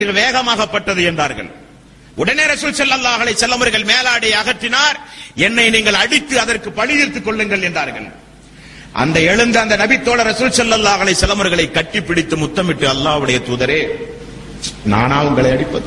வேகமாகப்பட்டது என்றார்கள் உடனே ரசூல் ஸல்லல்லாஹு அலைஹி வஸல்லம் அவர்கள் மேலாடை அகற்றினார் என்னை நீங்கள் அடித்து அதற்கு பழி தீர்த்துக் கொள்ளுங்கள் என்றார்கள் அந்த எழுந்த அந்த நபித்தோழர் ரசூல் ஸல்லல்லாஹு அலைஹி வஸல்லம் அவர்களை கட்டிப்பிடித்து முத்தமிட்டு அல்லாஹ்வுடைய தூதரே நானா உங்களை அடிப்பது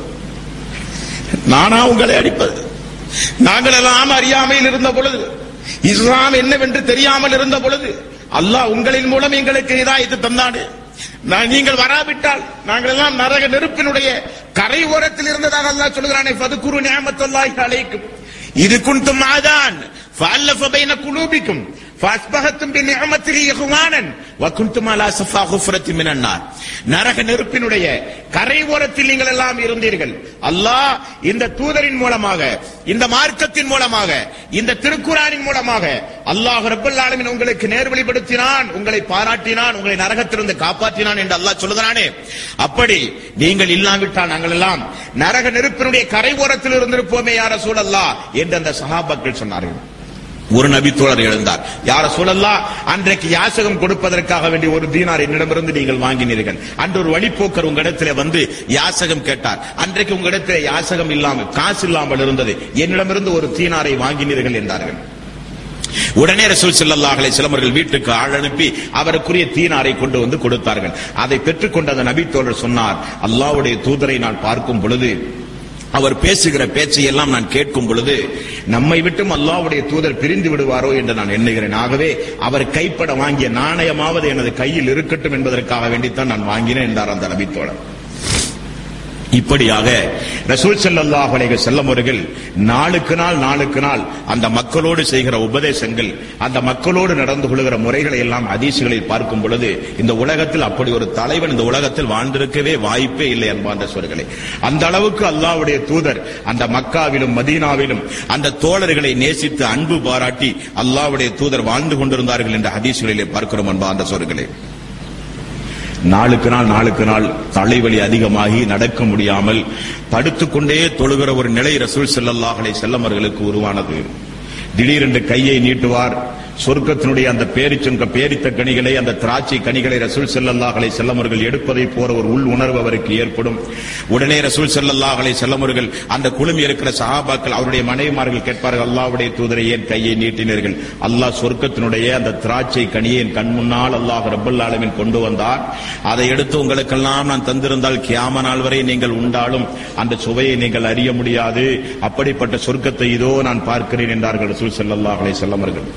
நானா உங்களை அடிப்பது நாங்கள் எல்லாம் அறியாமையில் இருந்த பொழுது இஸ்லாம் என்னவென்று தெரியாமல் இருந்த பொழுது அல்லாஹ் உங்களின் மூலம் எங்களுக்கு இதாயத்து தந்தாடு நான் நீங்கள் வராவிட்டால் நாங்கள் எல்லாம் நரக நெருப்பினுடைய கரை ஓரத்தில் இருந்ததாக அல்லாஹ் சொல்கிறானே ஃபதுகுரு நிஅமத்துல்லாஹி அலைக்கும் இது குன்தும் ஆதான் فألف بين قلوبكم فأصبحتم بنعمته إخوانا وكنتم على صفا غفرة من النار நரக நெருப்பினுடைய கரை ஓரத்தில் நீங்கள் எல்லாம் இருந்தீர்கள் அல்லாஹ் இந்த தூதரின் மூலமாக இந்த மார்க்கத்தின் மூலமாக இந்த திருக்குறானின் மூலமாக அல்லாஹ் ரப்பல் ஆலமீன் உங்களுக்கு நேர்வழிப்படுத்தினான் உங்களை பாராட்டினான் உங்களை நரகத்திலிருந்து காப்பாற்றினான் என்று அல்லாஹ் சொல்லுகிறானே அப்படி நீங்கள் இல்லாவிட்டால் நாங்கள் எல்லாம் நரக நெருப்பினுடைய கரை ஓரத்தில் இருந்திருப்போமே யார சூழல்லா என்று அந்த சஹாபாக்கள் சொன்னார்கள் ஒரு நபி தோழர் எழுந்தார் யார சொல்லலாம் அன்றைக்கு யாசகம் கொடுப்பதற்காக வேண்டிய ஒரு தீனார் என்னிடமிருந்து நீங்கள் வாங்கினீர்கள் அன்று ஒரு வழிப்போக்கர் உங்களிடத்திலே வந்து யாசகம் கேட்டார் அன்றைக்கு உங்களிடத்திலே யாசகம் இல்லாமல் காசு இல்லாமல் இருந்தது என்னிடமிருந்து ஒரு தீனாரை வாங்கினீர்கள் என்றார்கள் உடனே ரசூல் ஸல்லல்லாஹு அலைஹி வஸல்லம் அவர்கள் வீட்டுக்கு ஆள் அனுப்பி அவருக்குரிய தீனாரை கொண்டு வந்து கொடுத்தார்கள் அதை பெற்றுக்கொண்ட அந்த நபி தோழர் சொன்னார் அல்லாஹ்வுடைய தூதரை நான் பார்க்கும் பொழுது அவர் பேசுகிற பேச்சை எல்லாம் நான் கேட்கும் பொழுது நம்மை விட்டும் அல்லாஹ்வுடைய தூதர் பிரிந்து விடுவாரோ என்று நான் எண்ணுகிறேன் ஆகவே அவர் கைப்பட வாங்கிய நாணயமாவது எனது கையில் இருக்கட்டும் என்பதற்காக வேண்டித்தான் நான் வாங்கினேன் என்றார் அந்த நபித்தோழர் இப்படியாக ரசூல் ஸல்லல்லாஹு அலைஹி வஸல்லம் அவர்கள் நாளுக்கு நாள் நாளுக்கு நாள் அந்த மக்களோடு செய்கிற உபதேசங்கள் அந்த மக்களோடு நடந்து கொள்கிற முறைகளை எல்லாம் ஹதீசுகளில் பார்க்கும் பொழுது இந்த உலகத்தில் அப்படி ஒரு தலைவன் இந்த உலகத்தில் வாழ்ந்திருக்கவே வாய்ப்பே இல்லை அன்பார்ந்த சொற்களே அந்த அளவுக்கு அல்லாஹ்வுடைய தூதர் அந்த மக்காவிலும் மதீனாவிலும் அந்த தோழர்களை நேசித்து அன்பு பாராட்டி அல்லாஹ்வுடைய தூதர் வாழ்ந்து கொண்டிருந்தார்கள் என்ற ஹதீசுகளிலே பார்க்கிறோம் அன்பார்ந்த சொற்களே நாளுக்கு நாள் நாளுக்கு நாள் தலைவலி அதிகமாகி நடக்க முடியாமல் படுத்துக்கொண்டே தொழுகிற ஒரு நிலை ரசூல் ஸல்லல்லாஹு அலைஹி வஸல்லம் அவர்களுக்கு உருவானது திடீரென்று கையை நீட்டுவார் சொர்க்கத்தினுடைய அந்த பேரிச்சங்க பேரித்த கனிகளை அந்த திராட்சை கனிகளை ரசூல் ஸல்லல்லாஹு அலைஹி வஸல்லம் அவர்கள் எடுப்பதை போற ஒரு உள் உணர்வு அவருக்கு ஏற்படும் உடனே ரசூல் ஸல்லல்லாஹு அலைஹி வஸல்லம் அவர்கள் அந்த குழுமி இருக்கிற சஹாபாக்கள் அவருடைய மனைவிமார்கள் கேட்பார்கள் அல்லாஹ்வுடைய தூதரை ஏன் கையை நீட்டினீர்கள் அல்லாஹ் சொர்க்கத்தினுடைய அந்த திராட்சை கனியை என் கண் முன்னால் அல்லாஹ் ரப்பல் ஆலமீன் கொண்டு வந்தார் அதை எடுத்து உங்களுக்கெல்லாம் நான் தந்திருந்தால் கியாம நாள் வரை நீங்கள் உண்டாலும் அந்த சுவையை நீங்கள் அறிய முடியாது அப்படிப்பட்ட சொர்க்கத்தை இதோ நான் பார்க்கிறேன் என்றார்கள் ரசூல் ஸல்லல்லாஹு அலைஹி வஸல்லம் அவர்கள்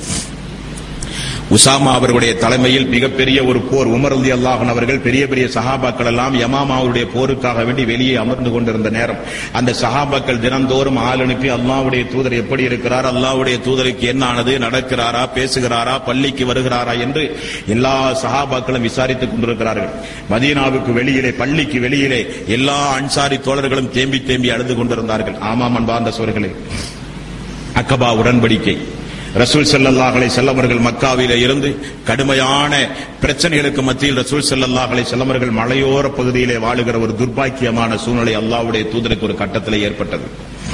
உசாமா அவர்களுடைய தலைமையில் மிகப்பெரிய ஒரு போர் உமர் ரலி அல்லாஹன் அவர்கள் பெரிய பெரிய சஹாபாக்கள் எல்லாம் யமாமாவுடைய போருக்காக வேண்டி வெளியே அமர்ந்து கொண்டிருந்த நேரம் அந்த சஹாபாக்கள் தினந்தோறும் ஆள் அனுப்பி அல்லாஹ்வுடைய தூதர் எப்படி இருக்கிறார் அல்லாஹ்வுடைய தூதருக்கு என்ன ஆனது நடக்கிறாரா பேசுகிறாரா பள்ளிக்கு வருகிறாரா என்று எல்லா சஹாபாக்களும் விசாரித்துக் கொண்டிருக்கிறார்கள் மதீனாவுக்கு வெளியிலே பள்ளிக்கு வெளியிலே எல்லா அன்சாரி தோழர்களும் தேம்பி தேம்பி அழுது கொண்டிருந்தார்கள் ஆமாம் அன்பார்ந்த சோர்களே அக்கபா உடன்படிக்கை ரசூல் ஸல்லல்லாஹு அலைஹி வஸல்லம் அவர்கள் மக்காவிலே இருந்து கடுமையான பிரச்சனைகளுக்கு மத்தியில் ரசூல் ஸல்லல்லாஹு அலைஹி வஸல்லம் அவர்கள் மலையோர பகுதியிலே வாழுகிற ஒரு துர்பாக்கியமான சூழ்நிலை அல்லாஹ்வுடைய தூதருக்கு ஒரு கட்டத்தில் ஏற்பட்டது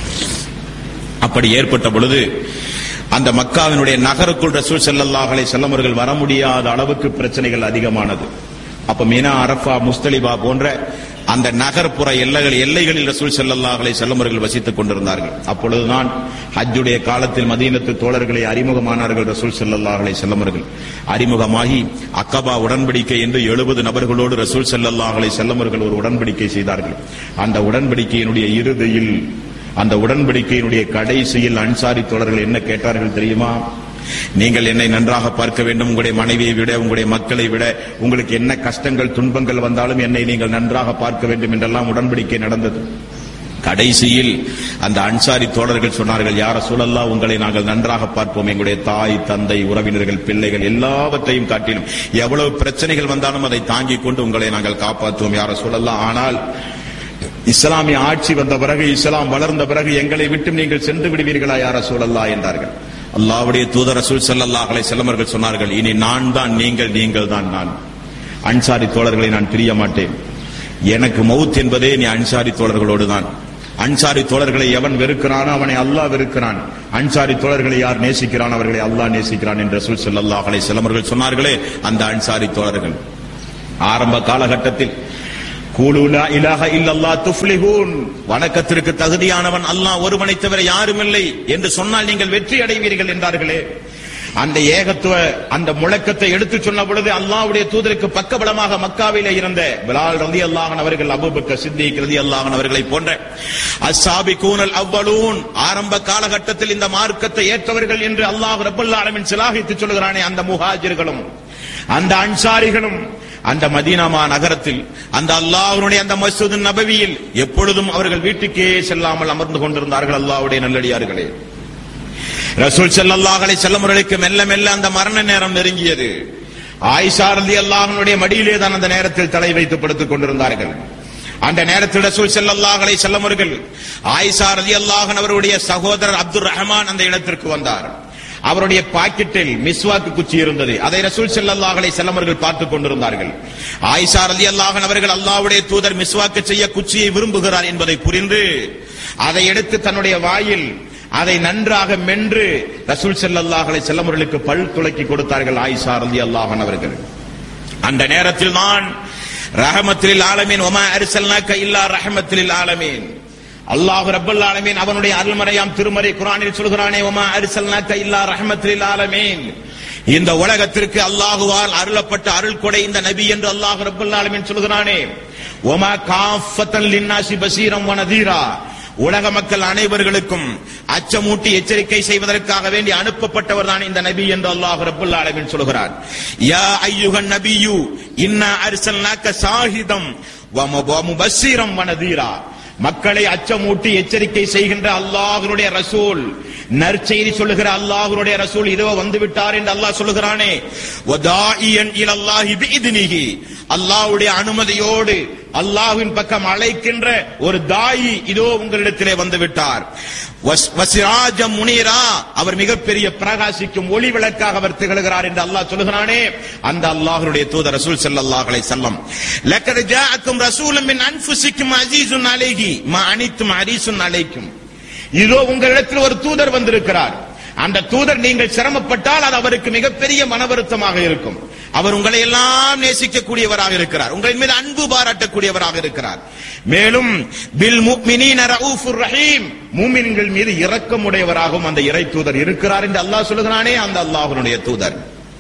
அப்படி ஏற்பட்ட பொழுது அந்த மக்காவினுடைய நகருக்குள் ரசூல் ஸல்லல்லாஹு அலைஹி வஸல்லம் அவர்கள் வர முடியாத அளவுக்கு பிரச்சனைகள் அதிகமானது அப்ப மினா அரஃபா முஸ்தலிபா போன்ற அந்த நகர்ப்புற எல்லைகள் எல்லைகளில் ரசூல் ஸல்லல்லாஹு அலைஹி வஸல்லம் அவர்கள் வசித்துக் கொண்டிருந்தார்கள் அப்பொழுதுதான் ஹஜ்ஜுடைய காலத்தில் மதீனத்து தோழர்களை அறிமுகமானார்கள் ரசூல் ஸல்லல்லாஹு அலைஹி வஸல்லம் அவர்கள் அறிமுகமாகி அக்கபா உடன்படிக்கை என்று எழுபது நபர்களோடு ரசூல் ஸல்லல்லாஹு அலைஹி வஸல்லம் அவர்கள் ஒரு உடன்படிக்கை செய்தார்கள் அந்த உடன்படிக்கையினுடைய இறுதியில் அந்த உடன்படிக்கையினுடைய கடைசியில் அன்சாரி தோழர்கள் என்ன கேட்டார்கள் தெரியுமா நீங்கள் என்னை நன்றாக பார்க்க வேண்டும் உங்களுடைய மனைவியை விட உங்களுடைய மக்களை விட உங்களுக்கு என்ன கஷ்டங்கள் துன்பங்கள் வந்தாலும் என்னை நீங்கள் நன்றாக பார்க்க வேண்டும் என்றெல்லாம் உடன்படிக்கை நடந்தது கடைசியில் அந்த அன்சாரி தோழர்கள் சொன்னார்கள் யார சூழல்லா உங்களை நாங்கள் நன்றாக பார்ப்போம் எங்களுடைய தாய் தந்தை உறவினர்கள் பிள்ளைகள் எல்லாவற்றையும் காட்டிலும் எவ்வளவு பிரச்சனைகள் வந்தாலும் அதை தாங்கிக் கொண்டு உங்களை நாங்கள் காப்பாற்றுவோம் யார சூழல்லா ஆனால் இஸ்லாமிய ஆட்சி வந்த பிறகு இஸ்லாம் வளர்ந்த பிறகு எங்களை விட்டு நீங்கள் சென்று விடுவீர்களா யார சூழல்லா என்றார்கள் அல்லாவுடைய தூதர் ரசூல் ஸல்லல்லாஹு அலைஹி வஸல்லம் அவர்கள் சொன்னார்கள் இனி நான் தான் நீங்கள் நீங்கள் தான் நான் அன்சாரி தோழர்களை நான் பிரிய மாட்டேன் எனக்கு மவுத் என்பதே நீ அன்சாரி தோழர்களோடு தான் அன்சாரி தோழர்களை எவன் வெறுக்கிறானோ அவனை அல்லாஹ் வெறுக்கிறான் அன்சாரி தோழர்களை யார் நேசிக்கிறான் அவர்களை அல்லாஹ் நேசிக்கிறான் என்று ரசூல் ஸல்லல்லாஹு அலைஹி வஸல்லம் அவர்கள் சொன்னார்களே அந்த அன்சாரி தோழர்கள் ஆரம்ப காலகட்டத்தில் கூலுலா இலாஹ இல்லல்லாஹ் துஃப்லிஹூன் வணக்கத்திற்கு தகுதியானவன் அல்லாஹ் ஒருவனை தவிர யாருமில்லை என்று சொன்னால் நீங்கள் வெற்றி அடைவீர்கள் என்றார்களே அந்த ஏகத்துவ அந்த முழக்கத்தை எடுத்து சொன்ன பொழுது அல்லாஹ்வுடைய தூதருக்கு பக்கபலமாக மக்காவிலே இருந்த பிலால் ரதி அல்லாஹன் அவர்கள் அபூபக்கர் சித்திக் ரதி அல்லாஹன் அவர்களை போன்ற அஸ்ஸாபிகூனல் அவ்வளூன் ஆரம்ப காலகட்டத்தில் இந்த மார்க்கத்தை ஏற்றவர்கள் என்று அல்லாஹ் ரப்பல் ஆலமின் சிலாகித்து சொல்கிறானே அந்த முஹாஜிர்களும் அந்த அன்சாரிகளும் அந்த மதீனாமா நகரத்தில் அந்த அல்லாஹ்வுடைய அந்த மஸ்ஜித் நபவியில் எப்பொழுதும் அவர்கள் வீட்டுக்கே செல்லாமல் அமர்ந்து கொண்டிருந்தார்கள் அல்லாஹ்வுடைய நல்லடியார்களே ரசூல் ஸல்லல்லாஹு அலைஹி வஸல்லம் அவர்களுக்கு மெல்ல மெல்ல அந்த மரண நேரம் நெருங்கியது ஆயிஷா ரலியல்லாஹுடைய மடியிலே தான் அந்த நேரத்தில் தலை வைத்து படுத்துக் கொண்டிருந்தார்கள் அந்த நேரத்தில் ரசூல் ஸல்லல்லாஹு அலைஹி வஸல்லம் அவர்கள் ஆயிஷா ரலியல்லாஹு அவருடைய சகோதரர் அப்துர் ரஹ்மான் அந்த இடத்திற்கு வந்தார் அவருடைய பாக்கெட்டில் மிஸ்வாக்கு குச்சி இருந்தது அதை ரசூல் ஸல்லல்லாஹு அலைஹி வஸல்லம் அவர்கள் பார்த்துக் கொண்டிருந்தார்கள் ஆயிஷா ரலியல்லாஹு அவர்கள் அல்லாஹ்வுடைய தூதர் மிஸ்வாக்கு செய்ய குச்சியை விரும்புகிறார் என்பதை புரிந்து அதை எடுத்து தன்னுடைய வாயில் அதை நன்றாக மென்று ரசூல் ஸல்லல்லாஹு அலைஹி வஸல்லம் அவர்களுக்கு பல் துளக்கி கொடுத்தார்கள் ஆயிஷா ரலியல்லாஹு அவர்கள் அந்த நேரத்தில் தான் ரஹமத்தில் ஆலமீன் ஒமா அரிசல்னாக்க இல்லா ரஹமத்தில் ஆலமீன் அல்லாஹ் ரப்பல் ஆலமீன் அவனுடைய அருள்மறையாம் திருமறை குர்ஆனில் சொல்கிறானே ஒமா அரிசல்னாக்க இல்லா ரஹமத்தில் ஆலமீன் இந்த உலகத்திற்கு அல்லாஹுவால் அருளப்பட்ட அருள் கொடை இந்த நபி என்று அல்லாஹ் ரப்பல் ஆலமீன் சொல்கிறானே ஒமா காஃபத்தன் லின்னாசி பசீரம் வனதீரா உலக மக்கள் அனைவர்களுக்கும் அச்சமூட்டி எச்சரிக்கை செய்வதற்காக வேண்டி அனுப்பப்பட்டவர் தான் இந்த நபி என்று அல்லாஹ் ரப்பல் ஆலமீன் சொல்கிறார் யா ஐயுகன் நபியு இன்னா அர்சல்னாக்க சாஹிதம் வ முபஸ்ஸிரம் வனதீரா மக்களை அச்சமூட்டி எச்சரிக்கை செய்கின்ற அல்லாஹ்வுடைய ரசூல் நற்செய்தி சொல்லுகிற அல்லாஹ்வுடைய ரசூல் இதோ வந்து விட்டார் என்று அல்லாஹ் சொல்லுகிறானே வதாஇயன் இலல்லாஹி பிஇذنஹி அல்லாஹ்வுடைய அனுமதியோடு அல்லாஹ்வின் பக்கம் அழைக்கின்ற ஒரு தாயி இதோ உங்களிடத்திலே வந்து விட்டார் வஸ்- வசிராஜம் முனீரா அவர் மிகப்பெரிய பிரகாசிக்கும் ஒளி விளக்காக அவர் திகழ்கிறார் என்று அல்லாஹ் சொல்லுகிறானே அந்த அல்லாஹ்வுடைய தூதர் ரசூல் ஸல்லல்லாஹு அலைஹி வஸல்லம் லக்கத் ஜாஅக்கும் ரசூலும் மின் அன்ஃபுசிக்கும் அஸீஸுன் அலைஹி மா அனித்தும் ஹரீஸுன் அலைக்கும் இதோ உங்களிடத்தில் ஒரு தூதர் வந்திருக்கிறார் அந்த தூதர் நீங்கள் சிரமப்பட்டால் அது அவருக்கு மிகப்பெரிய மன வருத்தமாக இருக்கும் அவர் உங்களை எல்லாம் நேசிக்கக்கூடியவராக இருக்கிறார் உங்களின் மீது அன்பு பாராட்டக்கூடியவராக இருக்கிறார் மேலும் பில் முஃமினீன ரഊஃபுர் ரஹீம் மூமின்கள் மீது இரக்கமுடையவராகவும் அந்த இறை தூதர் இருக்கிறார் என்று அல்லாஹ் சொல்லுகிறானே அந்த அல்லாஹ்வுடைய தூதர்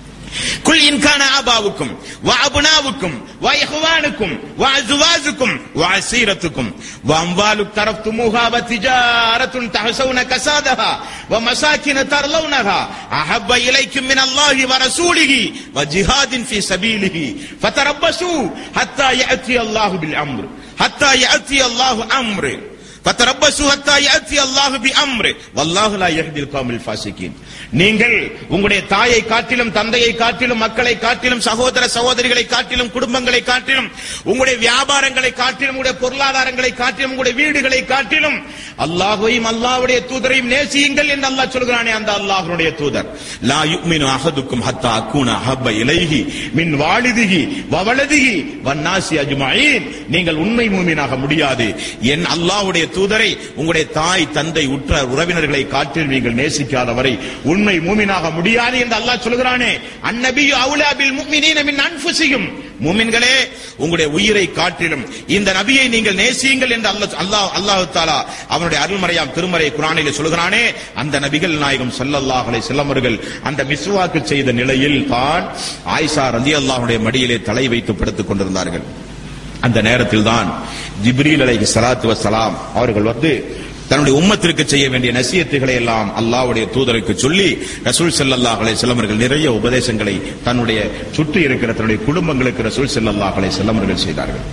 குல் இன்கான ஆபாவுக்கும் وأبناؤكم وإخوانكم وأزواجكم وعشيرتكم وأموال اقترفتموها وتجارة تحسون كسادها ومساكن ترلونها أحب إليكم من الله ورسوله وجهاد في سبيله فتربصوا حتى يأتي الله بالأمر حتى يأتي الله أمره فتربصوا حتى يأتي الله بأمره والله لا يهدي القوم الفاسقين நீங்கள் உங்களுடைய தாயை காட்டிலும் தந்தையை காட்டிலும் மக்களை காட்டிலும் சகோதர சகோதரிகளை காட்டிலும் குடும்பங்களை காட்டிலும் உங்களுடைய வியாபாரங்களை காட்டிலும் உங்களுடைய பொருளாதாரங்களை காட்டிலும் உங்களுடைய வீடுகளை காட்டிலும் அல்லாஹையும் அல்லாஹ்வுடைய தூதரையும் நேசியுங்கள் என்று அல்லாஹ் சொல்கிறானே அந்த அல்லாஹ்வுடைய தூதர் லா யுமினு அஹதுக்கும் ஹத்தா அக்கூன அஹப்ப இலைஹி மின் வாலிதிஹி வவலதிஹி வன்னாசி அஜ்மஈன் நீங்கள் உண்மை மூமினாக முடியாது என் அல்லாஹ்வுடைய தூதரை உங்களுடைய தாய் தந்தை உற்ற உறவினர்களை காட்டில் நீங்கள் நேசிக்காதவரை உண்மை மூமினாக முடியாது என்று அல்லாஹ் சொல்கிறானே அந்நபியு அவுலா பில் முஃமினீன மின் அன்ஃபுசிஹிம் மூமின்களே உங்களுடைய உயிரை காட்டிலும் இந்த நபியை நீங்கள் நேசியுங்கள் என்று அல்லாஹ் அல்லாஹ் அல்லாஹ் தாலா அவனுடைய அருள்மறையாம் திருமறை குரானிலே சொல்கிறானே அந்த நபிகள் நாயகம் ஸல்லல்லாஹு அலைஹி வஸல்லம் அவர்கள் அந்த மிஸ்வாக்கு செய்த நிலையில் தான் ஆயிஷா ரலியல்லாஹுடைய மடியிலே தலை வைத்து படுத்துக் கொண்டிருந்தார்கள் அந்த நேரத்தில் தான் ஜிப்ரீல் அலைஹி ஸலாத்து வஸலாம் அவர்கள் வந்து தன்னுடைய உம்மத்திற்கு செய்ய வேண்டிய நசியத்துகளை எல்லாம் அல்லாஹ்வுடைய தூதருக்கு சொல்லி ரசூல் ஸல்லல்லாஹு அலைஹி வஸல்லம் அவர்கள் நிறைய உபதேசங்களை தன்னுடைய சுற்றி இருக்கிற தன்னுடைய குடும்பங்களுக்கு ரசூல் ஸல்லல்லாஹு அலைஹி வஸல்லம் அவர்கள் செய்தார்கள்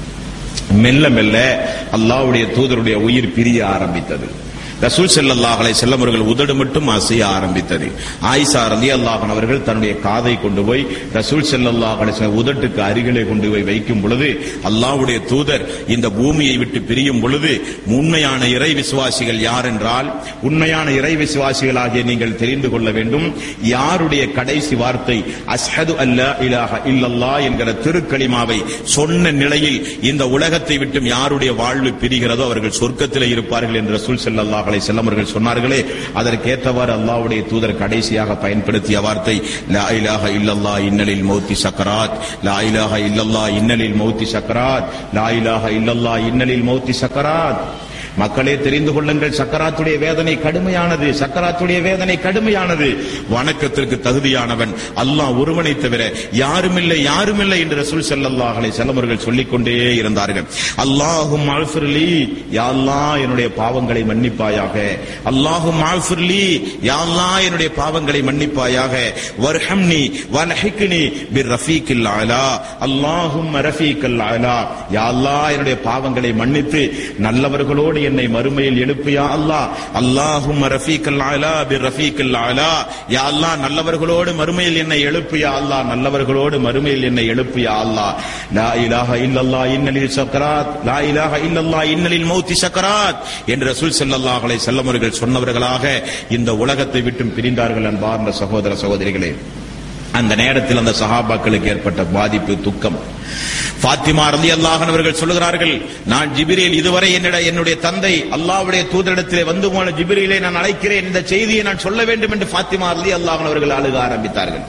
மெல்ல மெல்ல அல்லாஹ்வுடைய தூதருடைய உயிர் பிரிய ஆரம்பித்தது ரசூல் ஸல்லல்லாஹு அலைஹி வஸல்லம் அவர்கள் உதடு மட்டும் அசைய ஆரம்பித்தது ஆயிஷா ரலியல்லாஹு அன்ஹா அவர்கள் தன்னுடைய காதை கொண்டு போய் ரசூல் ஸல்லல்லாஹு அலைஹி வஸல்லம் உதட்டுக்கு அருகிலே கொண்டு போய் வைக்கும் பொழுது அல்லாஹ்வுடைய தூதர் இந்த பூமியை விட்டு பிரியும் பொழுது உண்மையான இறை விசுவாசிகள் யார் என்றால் உண்மையான இறை விசுவாசிகளாகிய நீங்கள் தெரிந்து கொள்ள வேண்டும் யாருடைய கடைசி வார்த்தை அஸ்ஹது அல்லா இலாஹ இல்லல்லாஹ் என்கிற திருக்கலிமாவை சொன்ன நிலையில் இந்த உலகத்தை விட்டும் யாருடைய வாழ்வு பிரிகிறதோ அவர்கள் சொர்க்கத்திலே இருப்பார்கள் என்று ரசூல் ஸல்லல்லாஹு அலைஹி வஸல்லம் அவர்கள் சொன்னார்களே அதற்கேற்றவாறு அல்லாஹ்வுடைய தூதர் கடைசியாக பயன்படுத்திய வார்த்தை லா இலாஹ இல்லல்லாஹ் இன்னலில் மௌத்தி சக்கராத் லா இலாஹ இல்லல்லாஹ் இன்னலில் மௌத்தி சக்கராத் லா இலாஹ இல்லல்லாஹ் இன்னலில் மௌத்தி சக்கராத் மக்களே தெரிந்து கொள்ளுங்கள் சக்கராத்துடைய வேதனை கடுமையானது சக்கராத்துடைய வேதனை கடுமையானது வணக்கத்திற்கு தகுதியானவன் அல்லாஹ் ஒருவனை தவிர யாருமில்லை யாருமில்லை என்று ரசூல் ஸல்லல்லாஹு அலைஹி வஸல்லம் அவர்கள் சொல்லிக் கொண்டே இருந்தார்கள் அல்லாஹும் அல்ஃபிர்லி யா அல்லாஹ் என்னுடைய பாவங்களை மன்னிப்பாயாக அல்லாஹும் அல்ஃபிர்லி யா அல்லாஹ் என்னுடைய பாவங்களை மன்னிப்பாயாக வர்ஹம்னி வலஹிக்னி பிர் ரஃபீக்கில் அலா அல்லாஹும் ரஃபீக்கல் அலா யா அல்லாஹ் என்னுடைய பாவங்களை மன்னித்து நல்லவர்களோடு என்னை மறுமையில் எழுப்பியா அல்லாஹ் அல்லாஹும் ரஃபீக்கல் அலா பிர் ரஃபீக்கல் அலா யா அல்லாஹ் நல்லவர்களோடு மறுமையில் என்னை எழுப்பியா அல்லாஹ் நல்லவர்களோடு மறுமையில் என்னை எழுப்பியா அல்லாஹ் லா இலாஹ இல்லல்லாஹ் இன்னலில் சக்கராத் லா இலாஹ இல்லல்லாஹ் இன்னலில் மௌத்தி சக்கராத் என்று ரசூல் ஸல்லல்லாஹு அலைஹி வஸல்லம் அவர்கள் சொன்னவர்களாக இந்த உலகத்தை விட்டும் பிரிந்தார்கள் அன்பார்ந்த சகோதர சகோதரிகளே அந்த நேரத்தில் அந்த சஹாபாக்களுக்கு ஏற்பட்ட பாதிப்பு துக்கம் பாத்திமா ரலி அல்லாஹன் அவர்கள் சொல்லுகிறார்கள் நான் ஜிபிரில் இதுவரை என்னிட என்னுடைய தந்தை அல்லாஹ்வுடைய தூதரிடத்திலே வந்து போன ஜிபிரிலை நான் அழைக்கிறேன் இந்த செய்தியை நான் சொல்ல வேண்டும் என்று பாத்திமா ரலி அல்லாஹன் அவர்கள் அழுக ஆரம்பித்தார்கள்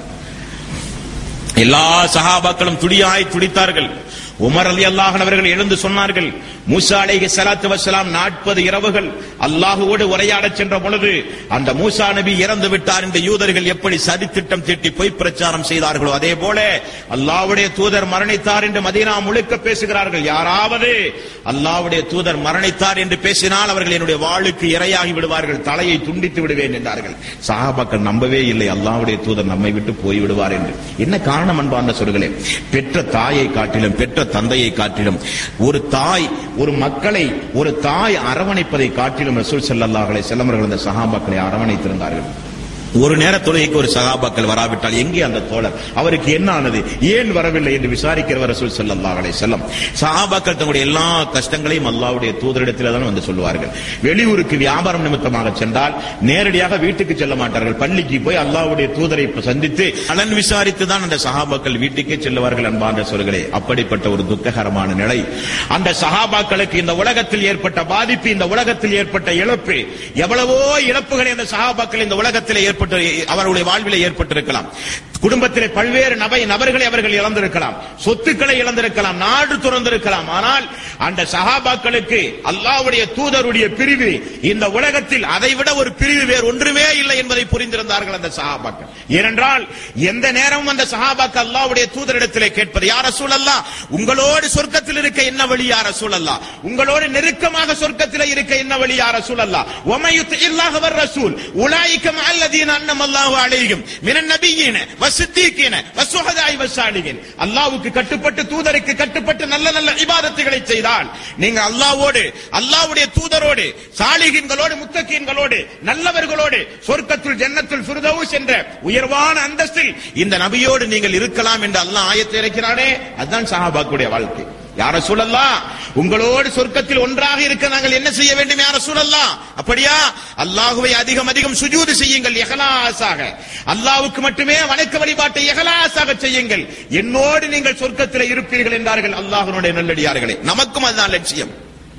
எல்லா சஹாபாக்களும் துடியாய் துடித்தார்கள் உமர் அலி அல்லாஹன் அவர்கள் எழுந்து சொன்னார்கள் மூசா அலைஹி ஸலாத்து வஸலாம் 40 இரவுகள் அல்லாஹ்வோடு உரையாடச் சென்ற பொழுது அந்த மூசா நபி இறந்து விட்டார் என்று யூதர்கள் எப்படி சதித்திட்டம் தீட்டி பொய் பிரச்சாரம் செய்தார்களோ அதே போல அல்லாஹ்வுடைய தூதர் மரணித்தார் என்று மதீனா முழுக்க பேசுகிறார்கள் யாராவது அல்லாஹ்வுடைய தூதர் மரணித்தார் என்று பேசினால் அவர்கள் என்னுடைய வாளுக்கு இரையாகி விடுவார்கள் தலையை துண்டித்து விடுவேன் என்றார்கள் சஹாபாக்கள் நம்பவே இல்லை அல்லாஹ்வுடைய தூதர் நம்மை விட்டு போய் விடுவார் என்று என்ன காரணம் அன்பார்ந்த சொல்களே பெற்ற தாயை காட்டிலும் பெற்ற தந்தையை காட்டிலும் ஒரு தாய் ஒரு மக்களை ஒரு தாய் அரவணைப்பதை காட்டிலும் ரசூல் ஸல்லல்லாஹு அலைஹி வஸல்லம் அவர்கள் அந்த சஹாபாக்களை அரவணைத்திருந்தார்கள் ஒரு நேர தொழுகைக்கு ஒரு சகாபாக்கள் வராவிட்டால் எங்கே அந்த தோழர் அவருக்கு என்ன ஆனது ஏன் வரவில்லை என்று விசாரிக்கிறவர் ரசூல் ஸல்லல்லாஹு அலைஹி வஸல்லம் சஹாபாக்கள் தங்களுடைய எல்லா கஷ்டங்களையும் அல்லாஹ்வுடைய தூதரிடத்தில் தான் வந்து சொல்லுவார்கள் வெளியூருக்கு வியாபாரம் நிமித்தமாக சென்றால் நேரடியாக வீட்டுக்கு செல்ல மாட்டார்கள் பள்ளிக்கு போய் அல்லாஹ்வுடைய தூதரை சந்தித்து நலன் விசாரித்து தான் அந்த சஹாபாக்கள் வீட்டுக்கே செல்லுவார்கள் அன்பார்ந்த சொல்களே அப்படிப்பட்ட ஒரு துக்ககரமான நிலை அந்த சஹாபாக்களுக்கு இந்த உலகத்தில் ஏற்பட்ட பாதிப்பு இந்த உலகத்தில் ஏற்பட்ட இழப்பு எவ்வளவோ இழப்புகளை அந்த சஹாபாக்கள் இந்த உலகத்தில் ஏற்பட்டு அவர்களுடைய வாழ்விலே ஏற்பட்டிருக்கலாம் குடும்பத்திலே பல்வேறு நபை நபர்களை அவர்கள் இழந்திருக்கலாம் சொத்துக்களை இழந்திருக்கலாம் நாடு துறந்திருக்கலாம் ஆனால் அந்த சஹாபாக்களுக்கு அல்லாஹ்வுடைய தூதருடைய பிரிவு இந்த உலகத்தில் அதை விட ஒரு பிரிவு வேறு ஒன்றுமே இல்லை என்பதை புரிந்திருந்தார்கள் அந்த சஹாபாக்கள் ஏனென்றால் எந்த நேரமும் அந்த சஹாபாக்கள் அல்லாஹ்வுடைய தூதரிடத்திலே கேட்பது யார் ரசூலல்லா உங்களோடு சொர்க்கத்தில் இருக்க என்ன வழி யார் ரசூலல்லா உங்களோடு நெருக்கமாக சொர்க்கத்தில் இருக்க என்ன வழி யார் ரசூலல்லா ஒமையுத் இல்லாஹ் வர் ரசூல் உலாயிக்கம் அல்லதீன அன்னம் அல்லாஹு அலைஹிம் மினன் நபியீன வசித்தீக்கின வசுஹதாய் வசாலிகின் அல்லாஹ்வுக்கு கட்டுப்பட்டு தூதருக்கு கட்டுப்பட்டு நல்ல நல்ல இபாதத்துகளை செய்தால் நீங்க அல்லாஹ்வோடு அல்லாஹ்வுடைய தூதரோடு சாலிகின்களோடு முத்தகீன்களோடு நல்லவர்களோடு சொர்க்கத்துல் ஜன்னத்துல் ஃபிர்தௌஸ் என்ற உயர்வான அந்தஸ்தில் இந்த நபியோடு நீங்கள் இருக்கலாம் என்று அல்லாஹ் ஆயத்தை இறக்கிறானே அதுதான் சஹாபாக்குடைய வாழ்க்கை யார சூழல்லா உங்களோடு சொர்க்கத்தில் ஒன்றாக இருக்க நாங்கள் என்ன செய்ய வேண்டும் யார சூழல்லா அப்படியா அல்லாஹுவை அதிகம் அதிகம் சுஜூது செய்யுங்கள் எகலாசாக அல்லாஹ்வுக்கு மட்டுமே வணக்க வழிபாட்டை எகலாசாக செய்யுங்கள் என்னோடு நீங்கள் சொர்க்கத்தில் இருப்பீர்கள் என்றார்கள் அல்லாஹ்வுடைய நல்லடியார்களே நமக்கும் அதுதான் லட்சியம்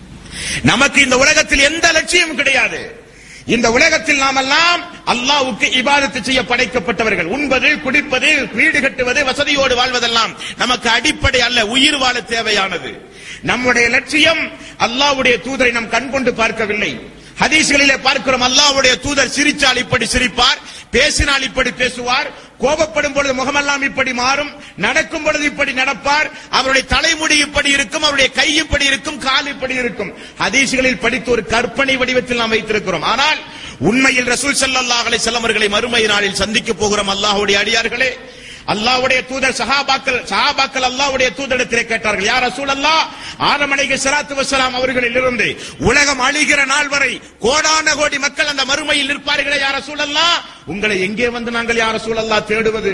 நமக்கு இந்த உலகத்தில் எந்த லட்சியமும் கிடையாது இந்த உலகத்தில் நாமெல்லாம் அல்லாஹ்வுக்கு இபாதத்து செய்ய படைக்கப்பட்டவர்கள் உண்பது குடிப்பது வீடு கட்டுவது வசதியோடு வாழ்வதெல்லாம் நமக்கு அடிப்படை அல்ல உயிர் வாழ தேவையானது நம்முடைய லட்சியம் அல்லாஹ்வுடைய தூதரை நாம் கண் கொண்டு பார்க்கவில்லை ஹதீஸ்களிலே பார்க்கிறோம் அல்லாஹ்வுடைய தூதர் சிரிச்சால் இப்படி சிரிப்பார் பேசினால் இப்படி பேசுவார் கோபப்படும் பொழுது முகமெல்லாம் இப்படி மாறும் நடக்கும் பொழுது இப்படி நடப்பார் அவருடைய தலைமுடி இப்படி இருக்கும் அவருடைய கை இப்படி இருக்கும் கால் இப்படி இருக்கும் ஹதீஸ்களில் படித்து ஒரு கற்பனை வடிவத்தில் நாம் வைத்திருக்கிறோம் ஆனால் உண்மையில் ரசூல் ஸல்லல்லாஹு அலைஹி வஸல்லம் அவர்களை மறுமை நாளில் சந்திக்க போகிறோம் அல்லாஹ்வுடைய அடியார்களே அல்லாஹ்வுடைய தூதர் சஹாபாக்கள் சஹாபாக்கள் அல்லாஹ்வுடைய தூதரிடத்திலே கேட்டார்கள் யார் ரசூல் அல்லாஹ் ஆதம் அலைஹி ஸலாத்து வஸலாம் அவர்களில் இருந்து உலகம் அழிகிற நாள் வரை கோடான கோடி மக்கள் அந்த மறுமையில் நிற்பார்களே யார் ரசூல் அல்லாஹ் உங்களை எங்கே வந்து நாங்கள் யார் ரசூல் அல்லாஹ் தேடுவது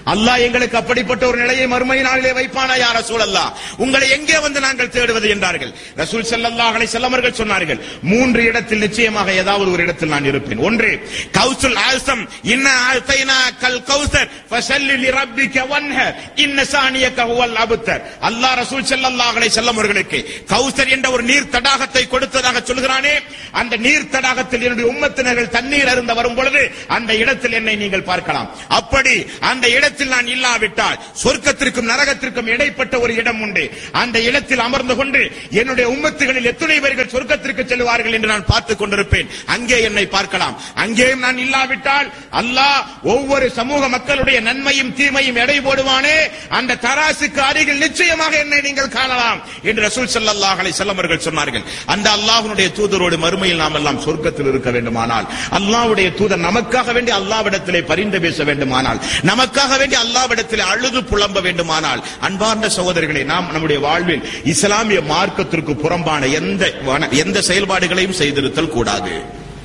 அல்லாஹ் எங்களுக்கு அப்படிப்பட்ட ஒரு நிலையை மறுமை நாளிலே வைப்பானா யார் ரசூல் அல்லாஹ் உங்களை எங்கே வந்து நாங்கள் தேடுவது என்றார்கள் ரசூல் ஸல்லல்லாஹு அலைஹி வஸல்லம் அவர்கள் சொன்னார்கள் மூன்று இடத்தில் நிச்சயமாக ஏதாவது ஒரு இடத்தில் நான் இருப்பேன் ஒன்று கௌசுல் ஆசம் இன்ன ஆத்தைனா கல் கௌசர் ஃபஸல்லி லிரப்பிக வன்ஹர் இன்ன சானியக ஹுவல் அபுத்தர் அல்லாஹ் ரசூல் ஸல்லல்லாஹு அலைஹி வஸல்லம் அவர்களுக்கு கௌசர் என்ற ஒரு நீர் தடாகத்தை கொடுத்ததாக சொல்கிறானே அந்த நீர் தடாகத்தில் என்னுடைய உம்மத்தினர்கள் தண்ணீர் அருந்த வரும் பொழுது அந்த இடத்தில் என்னை நீங்கள் பார்க்கலாம் அப்படி அந்த இடத்தில் நான் இல்லாவிட்டால் சொர்க்கத்திற்கும் நரகத்திற்கும் இடைப்பட்ட ஒரு இடம் உண்டு அந்த இடத்தில் அமர்ந்து கொண்டு என்னுடைய உம்மத்துகளில் எத்தனை பேர்கள் சொர்க்கத்திற்கு செல்வார்கள் என்று நான் பார்த்துக் கொண்டிருப்பேன் அங்கே என்னை பார்க்கலாம் அங்கேயும் நான் இல்லாவிட்டால் அல்லாஹ் ஒவ்வொரு சமூக மக்களுடைய நன்மையும் தீமையும் எடை போடுவானே அந்த தராசுக்கு அருகில் நிச்சயமாக என்னை நீங்கள் காணலாம் என்று ரசூல் ஸல்லல்லாஹு அலைஹி வஸல்லம் அவர்கள் சொன்னார்கள் அந்த அல்லாஹ்வுடைய தூதரோடு மறுமையில் நாம் எல்லாம் சொர்க்கத்தில் இருக்க வேண்டுமானால் அல்லாஹ்வுடைய தூதர் நமக்காக வேண்டி அல்லாஹ்விடத்திலே பரிந்து பேச வேண்டுமானால் நமக்காக வேண்டி அல்லாஹ்விடத்திலே அழுது புலம்ப வேண்டுமானால் அன்பார்ந்த சகோதரர்களே நாம் நம்முடைய வாழ்வில் இஸ்லாமிய மார்க்கத்திற்கு புறம்பான எந்த வன- எந்த செயல்பாடுகளையும் செய்திருத்தல் கூடாது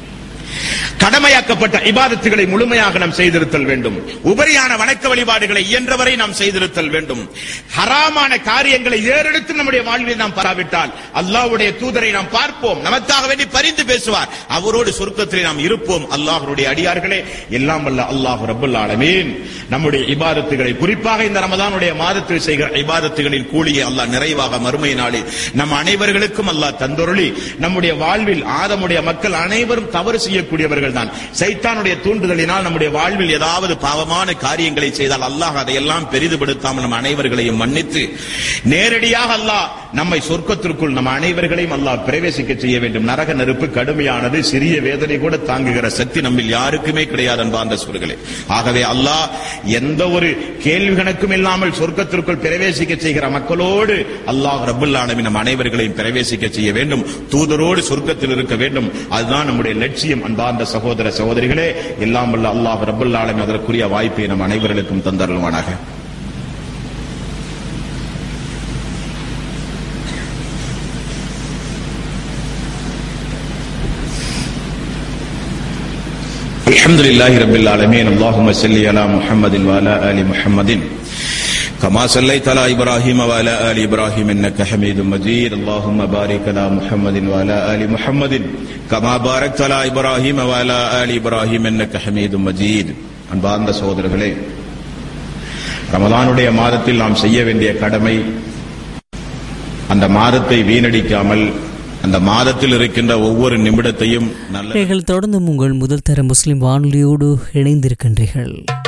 கடமையாக்கப்பட்ட இபாதத்துகளை முழுமையாக நாம் செய்திருத்தல் வேண்டும் உபரியான வணக்க வழிபாடுகளை இயன்றவரை நாம் செய்திருத்தல் வேண்டும் ஹராமான காரியங்களை ஏறெடுத்து நம்முடைய வாழ்வில் நாம் பராவிட்டால் அல்லாஹ்வுடைய தூதரை நாம் பார்ப்போம் நமக்காக வேண்டி பரிந்து பேசுவார் அவரோடு சொர்க்கத்திலே நாம் இருப்போம் அல்லாஹ்வுடைய அடியார்களே எல்லாம் வல்ல அல்லாஹ் ரப்பல் ஆலமீன் நம்முடைய இபாதத்துகளை குறிப்பாக இந்த ரமதானுடைய மாதத்தில் செய்கிற இபாதத்துகளின் கூலியை அல்லாஹ் நிறைவாக மறுமை நாளில் நம் அனைவர்களுக்கும் அல்லாஹ் தந்தொருளி நம்முடைய வாழ்வில் ஆதமுடைய மக்கள் அனைவரும் தவறு செய்யக்கூடியவர்கள் தான் சைத்தானுடைய தூண்டுதலினால் நம்முடைய வாழ்வில் ஏதாவது பாவமான காரியங்களை செய்தால் அல்லாஹ் அதையெல்லாம் பெரிதுபடுத்தாமல் நம் அனைவர்களையும் மன்னித்து நேரடியாக அல்லாஹ் நம்மை சொர்க்கத்திற்குள் நம் அனைவர்களையும் அல்லாஹ் பிரவேசிக்க செய்ய வேண்டும் நரக நெருப்பு கடுமையானது சிறிய வேதனை கூட தாங்குகிற சக்தி நம்மில் யாருக்குமே கிடையாது அன்பார்ந்த சொற்களே ஆகவே அல்லாஹ் எந்த ஒரு கேள்வி கணக்கும் இல்லாமல் சொர்க்கத்திற்குள் பிரவேசிக்க செய்கிற மக்களோடு அல்லாஹ் ரபுல் ஆலமீன் நம் அனைவர்களையும் பிரவேசிக்க செய்ய வேண்டும் தூதரோடு சொர்க்கத்தில் இருக்க வேண்டும் அதுதான் நம்முடைய லட்சியம் அன்பார்ந்த சகோதர சகோதரிகளே எல்லாம் வல்ல அல்லாஹ் ரபுல் ஆலமீன் அதற்குரிய வாய்ப்பை நம் அனைவர்களுக்கும் தந்தருள்வானாக الحمد لله رب العالمين اللهم صل على محمد وعلى ال محمد كما صليت على ابراهيم وعلى ال ابراهيم انك حميد مجيد اللهم بارك على محمد وعلى ال محمد كما باركت على ابراهيم وعلى ال ابراهيم انك حميد مجيد அன்பார்ந்த சகோதரர்களே ரமலானுடைய மாதத்தில் நாம் செய்ய வேண்டிய கடமை அந்த மாதத்தை வீணடிக்காமல் அந்த மாதத்தில் இருக்கின்ற ஒவ்வொரு நிமிடத்தையும் நல்ல நீங்கள் தொடர்ந்து உங்கள் முதல் தர முஸ்லிம் வானொலியோடு இணைந்திருக்கின்றீர்கள்